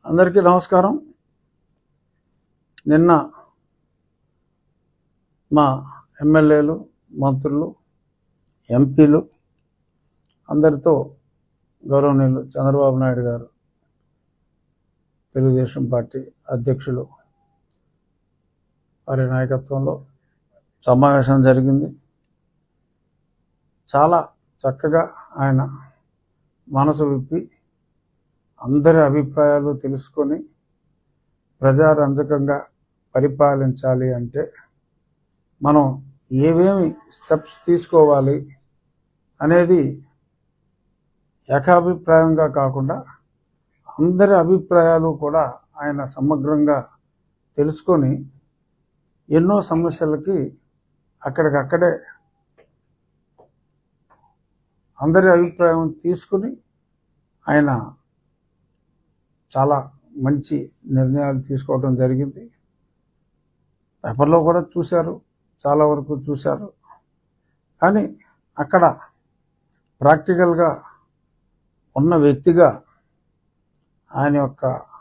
అందరికీ నమస్కారం నిన్న మా ఎమ్మెల్యేలు మంత్రులు ఎంపీలు అందరితో గౌరవనీయులు చంద్రబాబు నాయుడు గారు తెలుగుదేశం పార్టీ అధ్యక్షులు వారి నాయకత్వంలో సమావేశం జరిగింది చాలా చక్కగా ఆయన మనసు విప్పి అందరి అభిప్రాయాలు తెలుసుకొని ప్రజారంజకంగా పరిపాలించాలి అంటే మనం ఏమేమి స్టెప్స్ తీసుకోవాలి అనేది ఏకాభిప్రాయంగా కాకుండా అందరి అభిప్రాయాలు కూడా ఆయన సమగ్రంగా తెలుసుకొని ఎన్నో సమస్యలకి అక్కడికక్కడే అందరి అభిప్రాయం తీసుకుని ఆయన చాలా మంచి నిర్ణయాలు తీసుకోవడం జరిగింది పేపర్లో కూడా చూశారు చాలా వరకు చూశారు కానీ అక్కడ ప్రాక్టికల్గా ఉన్న వ్యక్తిగా ఆయన యొక్క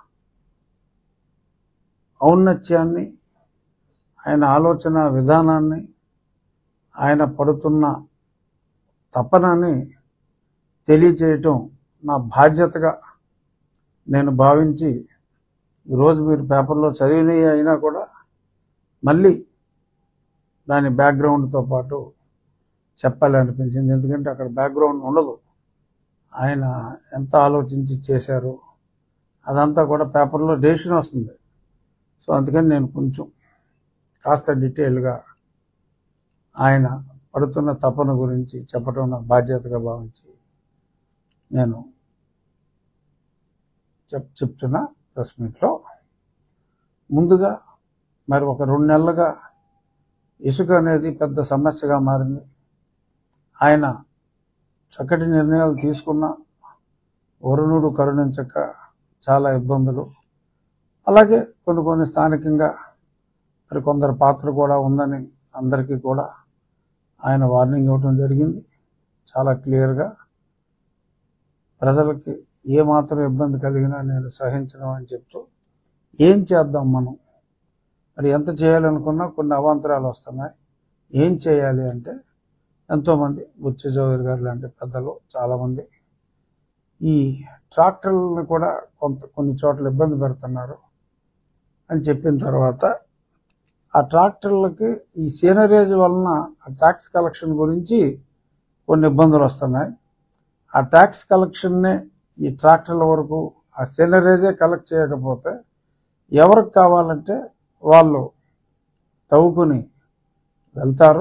ఔన్నత్యాన్ని ఆయన ఆలోచన విధానాన్ని ఆయన పడుతున్న తపనని తెలియచేయటం నా బాధ్యతగా నేను భావించి ఈరోజు మీరు పేపర్లో చదివినవి అయినా కూడా మళ్ళీ దాని బ్యాక్గ్రౌండ్తో పాటు చెప్పాలి అనిపించింది ఎందుకంటే అక్కడ బ్యాక్గ్రౌండ్ ఉండదు ఆయన ఎంత ఆలోచించి చేశారు అదంతా కూడా పేపర్లో డెసిషన్ వస్తుంది సో అందుకని నేను కొంచెం కాస్త డీటెయిల్గా ఆయన పడుతున్న తపన గురించి చెప్పడం నా బాధ్యతగా భావించి నేను చెప్ చెప్తున్నా ప్రెస్ మీట్లో ముందుగా మరి ఒక రెండు నెలలుగా ఇసుక అనేది పెద్ద సమస్యగా మారింది ఆయన చక్కటి నిర్ణయాలు తీసుకున్న వరుణుడు కరుణించక చాలా ఇబ్బందులు అలాగే కొన్ని కొన్ని స్థానికంగా మరి కొందరు పాత్ర కూడా ఉందని అందరికీ కూడా ఆయన వార్నింగ్ ఇవ్వడం జరిగింది చాలా క్లియర్గా ప్రజలకి ఏ మాత్రం ఇబ్బంది కలిగినా నేను సహించను అని చెప్తూ ఏం చేద్దాం మనం మరి ఎంత చేయాలనుకున్నా కొన్ని అవాంతరాలు వస్తున్నాయి ఏం చేయాలి అంటే ఎంతోమంది బుచ్చి చౌదరి గారు లాంటి పెద్దలు చాలామంది ఈ ట్రాక్టర్లను కూడా కొంత కొన్ని చోట్ల ఇబ్బంది పెడుతున్నారు అని చెప్పిన తర్వాత ఆ ట్రాక్టర్లకి ఈ సీనరేజ్ వలన ఆ ట్యాక్స్ కలెక్షన్ గురించి కొన్ని ఇబ్బందులు వస్తున్నాయి ఆ ట్యాక్స్ కలెక్షన్నే ఈ ట్రాక్టర్ల వరకు ఆ సీనరేజే కలెక్ట్ చేయకపోతే ఎవరికి కావాలంటే వాళ్ళు తవ్వుకుని వెళ్తారు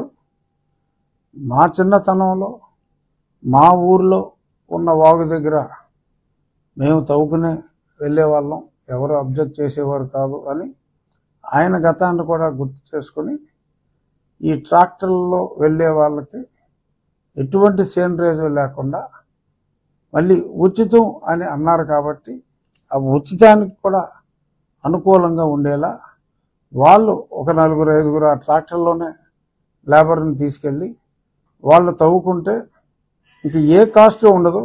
మా చిన్నతనంలో మా ఊర్లో ఉన్న వాగు దగ్గర మేము తవ్వుకునే వెళ్ళేవాళ్ళం ఎవరు అబ్జెక్ట్ చేసేవారు కాదు అని ఆయన గతాన్ని కూడా గుర్తు చేసుకొని ఈ ట్రాక్టర్లలో వెళ్ళే వాళ్ళకి ఎటువంటి సేనరేజు లేకుండా మళ్ళీ ఉచితం అని అన్నారు కాబట్టి ఆ ఉచితానికి కూడా అనుకూలంగా ఉండేలా వాళ్ళు ఒక నలుగురు ఐదుగురు ఆ ట్రాక్టర్లోనే లేబర్ని తీసుకెళ్ళి వాళ్ళు తవ్వుకుంటే ఇంక ఏ కాస్ట్ ఉండదు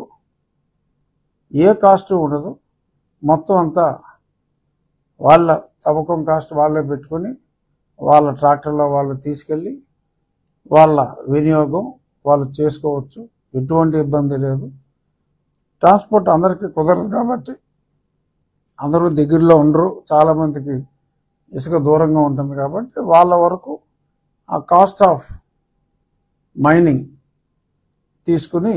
ఏ కాస్ట్ ఉండదు మొత్తం అంతా వాళ్ళ తవ్వకం కాస్ట్ వాళ్ళే పెట్టుకొని వాళ్ళ ట్రాక్టర్లో వాళ్ళు తీసుకెళ్ళి వాళ్ళ వినియోగం వాళ్ళు చేసుకోవచ్చు ఎటువంటి ఇబ్బంది లేదు ట్రాన్స్పోర్ట్ అందరికీ కుదరదు కాబట్టి అందరూ దగ్గరలో ఉండరు చాలామందికి ఇసుక దూరంగా ఉంటుంది కాబట్టి వాళ్ళ వరకు ఆ కాస్ట్ ఆఫ్ మైనింగ్ తీసుకుని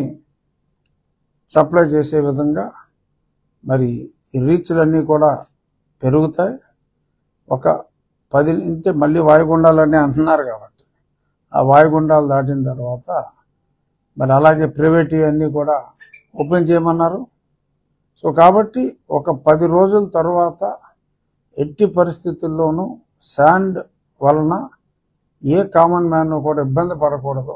సప్లై చేసే విధంగా మరి ఈ రీచ్లన్నీ కూడా పెరుగుతాయి ఒక పది నుంచి మళ్ళీ వాయుగుండాలని అంటున్నారు కాబట్టి ఆ వాయుగుండాలు దాటిన తర్వాత మరి అలాగే ప్రైవేట్ అన్నీ కూడా ఓపెన్ చేయమన్నారు సో కాబట్టి ఒక పది రోజుల తర్వాత ఎట్టి పరిస్థితుల్లోనూ శాండ్ వలన ఏ కామన్ మ్యాన్ కూడా ఇబ్బంది పడకూడదు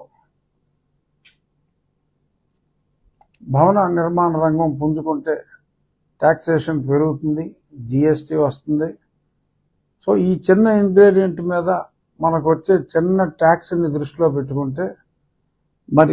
భవన నిర్మాణ రంగం పుంజుకుంటే ట్యాక్సేషన్ పెరుగుతుంది జిఎస్టీ వస్తుంది సో ఈ చిన్న ఇంగ్రీడియంట్ మీద మనకు వచ్చే చిన్న ట్యాక్స్ని దృష్టిలో పెట్టుకుంటే మరి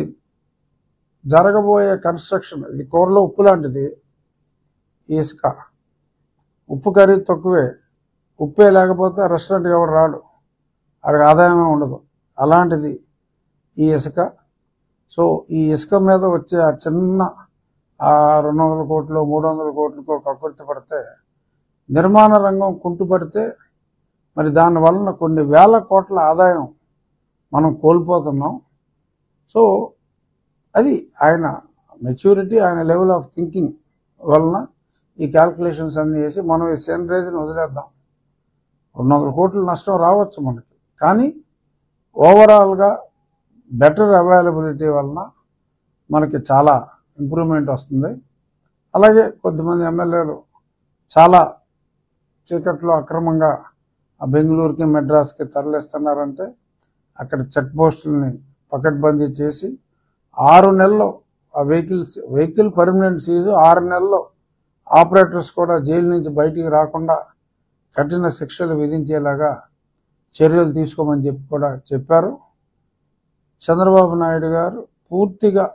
జరగబోయే కన్స్ట్రక్షన్ ఇది కూరలో ఉప్పు లాంటిది ఇసుక ఉప్పు కర్రీ తక్కువే ఉప్పే లేకపోతే రెస్టారెంట్కి ఎవడు రాడు వాడికి ఆదాయమే ఉండదు అలాంటిది ఈ ఇసుక సో ఈ ఇసుక మీద వచ్చే ఆ చిన్న ఆ రెండు వందల కోట్లు మూడు వందల కోట్లకో కక్కుర్తి పడితే నిర్మాణ రంగం కుంటుపడితే మరి దాని వలన కొన్ని వేల కోట్ల ఆదాయం మనం కోల్పోతున్నాం సో అది ఆయన మెచ్యూరిటీ ఆయన లెవెల్ ఆఫ్ థింకింగ్ వలన ఈ క్యాల్కులేషన్స్ అన్నీ చేసి మనం ఈ సెనరేజ్ని వదిలేద్దాం రెండు వందల కోట్ల నష్టం రావచ్చు మనకి కానీ ఓవరాల్గా బెటర్ అవైలబిలిటీ వలన మనకి చాలా ఇంప్రూవ్మెంట్ వస్తుంది అలాగే కొద్దిమంది ఎమ్మెల్యేలు చాలా చీకట్లో అక్రమంగా ఆ బెంగళూరుకి మెడ్రాస్కి తరలిస్తున్నారంటే అక్కడ చెక్ పోస్టుల్ని పకడ్బందీ చేసి ఆరు నెలల్లో ఆ వెహికల్స్ వెహికల్ పర్మనెంట్ సీజు ఆరు నెలల్లో ఆపరేటర్స్ కూడా జైలు నుంచి బయటికి రాకుండా కఠిన శిక్షలు విధించేలాగా చర్యలు తీసుకోమని చెప్పి కూడా చెప్పారు చంద్రబాబు నాయుడు గారు పూర్తిగా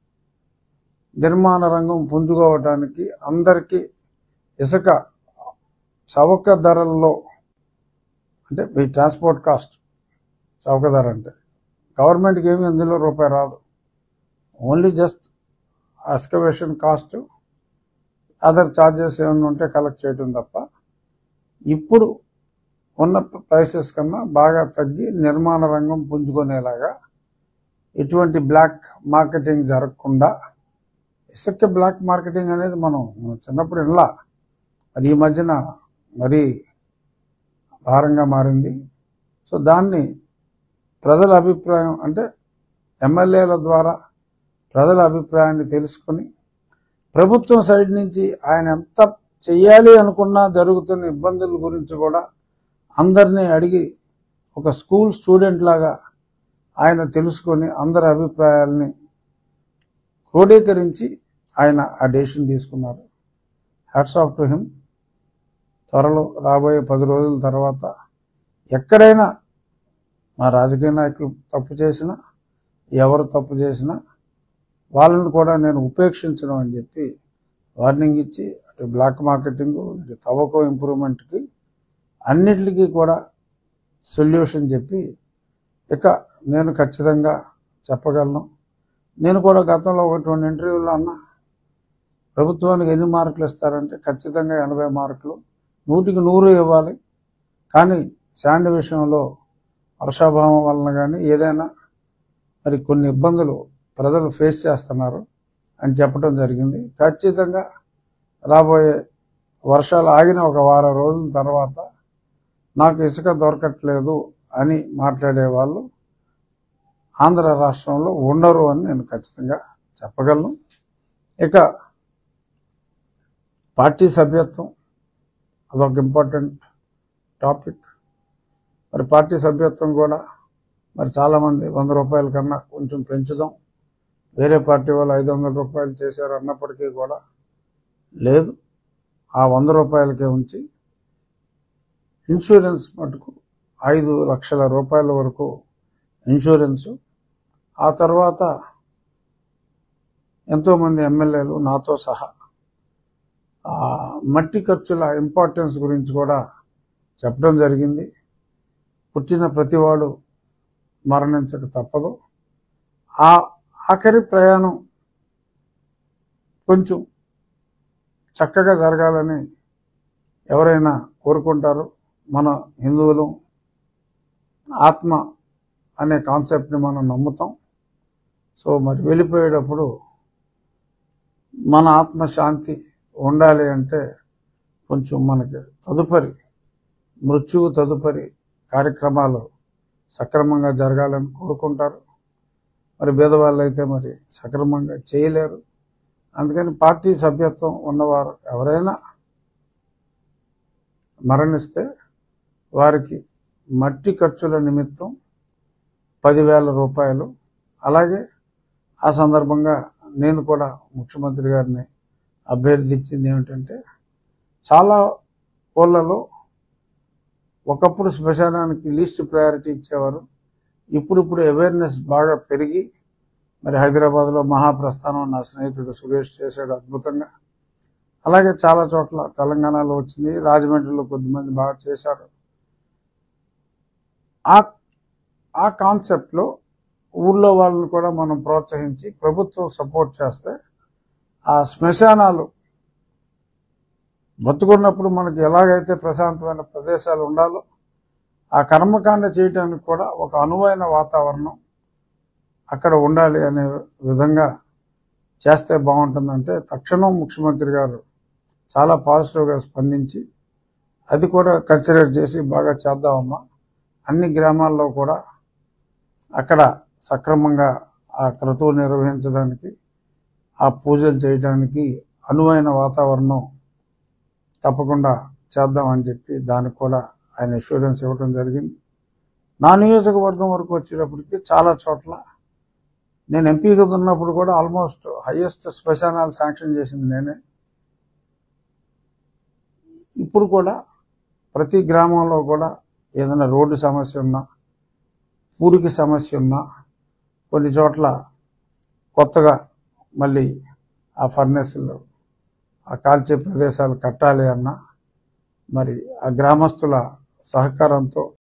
నిర్మాణ రంగం పుంజుకోవటానికి అందరికీ ఇసుక చౌక ధరల్లో అంటే మీ ట్రాన్స్పోర్ట్ కాస్ట్ చౌక ధర అంటే గవర్నమెంట్కి ఏమి అందులో రూపాయి రాదు only just excavation cost other charges ఏమైనా ఉంటే కలెక్ట్ చేయడం తప్ప ఇప్పుడు ఉన్న ప్రైసెస్ కన్నా బాగా తగ్గి నిర్మాణ రంగం పుంజుకునేలాగా ఎటువంటి బ్లాక్ మార్కెటింగ్ జరగకుండా ఇసుక బ్లాక్ మార్కెటింగ్ అనేది మనం చిన్నప్పుడు ఇలా అది ఈ మధ్యన మరీ భారంగా మారింది సో దాన్ని ప్రజల అభిప్రాయం అంటే ఎమ్మెల్యేల ద్వారా ప్రజల అభిప్రాయాన్ని తెలుసుకొని ప్రభుత్వం సైడ్ నుంచి ఆయన ఎంత చెయ్యాలి అనుకున్నా జరుగుతున్న ఇబ్బందుల గురించి కూడా అందరినీ అడిగి ఒక స్కూల్ స్టూడెంట్ లాగా ఆయన తెలుసుకొని అందరి అభిప్రాయాల్ని క్రోడీకరించి ఆయన ఆ డెసిషన్ తీసుకున్నారు హ్యాట్స్ ఆఫ్ టు హిమ్ త్వరలో రాబోయే పది రోజుల తర్వాత ఎక్కడైనా మా రాజకీయ నాయకులు తప్పు చేసినా ఎవరు తప్పు చేసినా వాళ్ళని కూడా నేను ఉపేక్షించడం అని చెప్పి వార్నింగ్ ఇచ్చి అటు బ్లాక్ మార్కెటింగ్ ఇటు తవకో ఇంప్రూవ్మెంట్కి అన్నిటికీ కూడా సొల్యూషన్ చెప్పి ఇక నేను ఖచ్చితంగా చెప్పగలను నేను కూడా గతంలో ఒకటి రెండు ఇంటర్వ్యూలో అన్నా ప్రభుత్వానికి ఎన్ని మార్కులు ఇస్తారంటే ఖచ్చితంగా ఎనభై మార్కులు నూటికి నూరు ఇవ్వాలి కానీ శాండ్ విషయంలో వర్షాభావం వలన కానీ ఏదైనా మరి కొన్ని ఇబ్బందులు ప్రజలు ఫేస్ చేస్తున్నారు అని చెప్పడం జరిగింది ఖచ్చితంగా రాబోయే వర్షాలు ఆగిన ఒక వారం రోజుల తర్వాత నాకు ఇసుక దొరకట్లేదు అని మాట్లాడే వాళ్ళు ఆంధ్ర రాష్ట్రంలో ఉండరు అని నేను ఖచ్చితంగా చెప్పగలను ఇక పార్టీ సభ్యత్వం అదొక ఇంపార్టెంట్ టాపిక్ మరి పార్టీ సభ్యత్వం కూడా మరి చాలామంది వంద రూపాయల కన్నా కొంచెం పెంచుదాం వేరే పార్టీ వాళ్ళు ఐదు వందల రూపాయలు చేశారు అన్నప్పటికీ కూడా లేదు ఆ వంద రూపాయలకే ఉంచి ఇన్సూరెన్స్ మటుకు ఐదు లక్షల రూపాయల వరకు ఇన్సూరెన్సు ఆ తర్వాత ఎంతోమంది ఎమ్మెల్యేలు నాతో సహా ఆ మట్టి ఖర్చుల ఇంపార్టెన్స్ గురించి కూడా చెప్పడం జరిగింది పుట్టిన ప్రతివాడు మరణించక తప్పదు ఆ ఆఖరి ప్రయాణం కొంచెం చక్కగా జరగాలని ఎవరైనా కోరుకుంటారు మన హిందువులు ఆత్మ అనే కాన్సెప్ట్ని మనం నమ్ముతాం సో మరి వెళ్ళిపోయేటప్పుడు మన ఆత్మ శాంతి ఉండాలి అంటే కొంచెం మనకి తదుపరి మృత్యువు తదుపరి కార్యక్రమాలు సక్రమంగా జరగాలని కోరుకుంటారు మరి పేదవాళ్ళు అయితే మరి సక్రమంగా చేయలేరు అందుకని పార్టీ సభ్యత్వం ఉన్నవారు ఎవరైనా మరణిస్తే వారికి మట్టి ఖర్చుల నిమిత్తం పదివేల రూపాయలు అలాగే ఆ సందర్భంగా నేను కూడా ముఖ్యమంత్రి గారిని అభ్యర్థించింది ఏమిటంటే చాలా ఊళ్ళలో ఒకప్పుడు శ్మశానానికి లీస్ట్ ప్రయారిటీ ఇచ్చేవారు ఇప్పుడిప్పుడు అవేర్నెస్ బాగా పెరిగి మరి హైదరాబాద్లో మహాప్రస్థానం నా స్నేహితుడు సురేష్ చేశాడు అద్భుతంగా అలాగే చాలా చోట్ల తెలంగాణలో వచ్చింది రాజమండ్రిలో కొద్దిమంది బాగా చేశారు ఆ ఆ కాన్సెప్ట్లో ఊళ్ళో వాళ్ళని కూడా మనం ప్రోత్సహించి ప్రభుత్వం సపోర్ట్ చేస్తే ఆ శ్మశానాలు బతుకున్నప్పుడు మనకి ఎలాగైతే ప్రశాంతమైన ప్రదేశాలు ఉండాలో ఆ కర్మకాండ చేయడానికి కూడా ఒక అనువైన వాతావరణం అక్కడ ఉండాలి అనే విధంగా చేస్తే బాగుంటుందంటే తక్షణం ముఖ్యమంత్రి గారు చాలా పాజిటివ్గా స్పందించి అది కూడా కన్సిడర్ చేసి బాగా చేద్దామమ్మా అన్ని గ్రామాల్లో కూడా అక్కడ సక్రమంగా ఆ క్రతువు నిర్వహించడానికి ఆ పూజలు చేయడానికి అనువైన వాతావరణం తప్పకుండా చేద్దామని చెప్పి దానికి కూడా ఆయన ఇన్సూరెన్స్ ఇవ్వడం జరిగింది నా నియోజకవర్గం వరకు వచ్చేటప్పటికి చాలా చోట్ల నేను ఎంపీగా ఉన్నప్పుడు కూడా ఆల్మోస్ట్ హైయెస్ట్ శ్మశానాలు శాంక్షన్ చేసింది నేనే ఇప్పుడు కూడా ప్రతి గ్రామంలో కూడా ఏదైనా రోడ్డు సమస్య ఉన్నా పూరికి సమస్య ఉన్నా కొన్ని చోట్ల కొత్తగా మళ్ళీ ఆ ఫర్నెస్లు ఆ కాల్చే ప్రదేశాలు కట్టాలి అన్నా మరి ఆ గ్రామస్తుల సహకారంతో